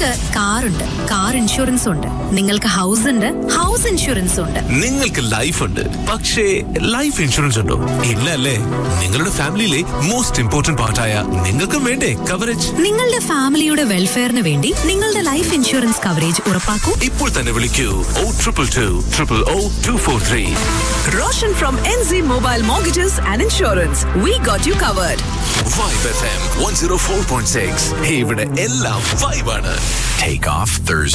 നിങ്ങൾക്ക് കാറുണ്ട് car insurance ഉണ്ട് നിങ്ങൾക്ക് ഹൗസ് ഉണ്ട് ഹൗസ് ഇൻഷുറൻസ് ഉണ്ട് നിങ്ങൾക്ക് ലൈഫ് ഉണ്ട് പക്ഷേ ലൈഫ് ഇൻഷുറൻസ് ഉണ്ടോ ഇല്ല അല്ലേ നിങ്ങളുടെ ഫാമിലിയിലെ മോസ്റ്റ് ഇമ്പോർട്ടന്റ് പാർട്ടായ നിങ്ങൾക്കും വേണ്ടേ കവറേജ് നിങ്ങളുടെ ഫാമിലിയുടെ വെൽഫെയറിന് വേണ്ടി നിങ്ങളുടെ ലൈഫ് ഇൻഷുറൻസ് കവറേജ് ഉറപ്പാക്കൂ ഇപ്പോൾ തന്നെ വിളിക്കൂ O triple two triple O two four three Roshan from NZ Mobile Mortgages and Insurance. We got you covered. Vibe F M one zero four point six ഇവിടെ എല്ലാം വൈബാണ് Take off Thursday.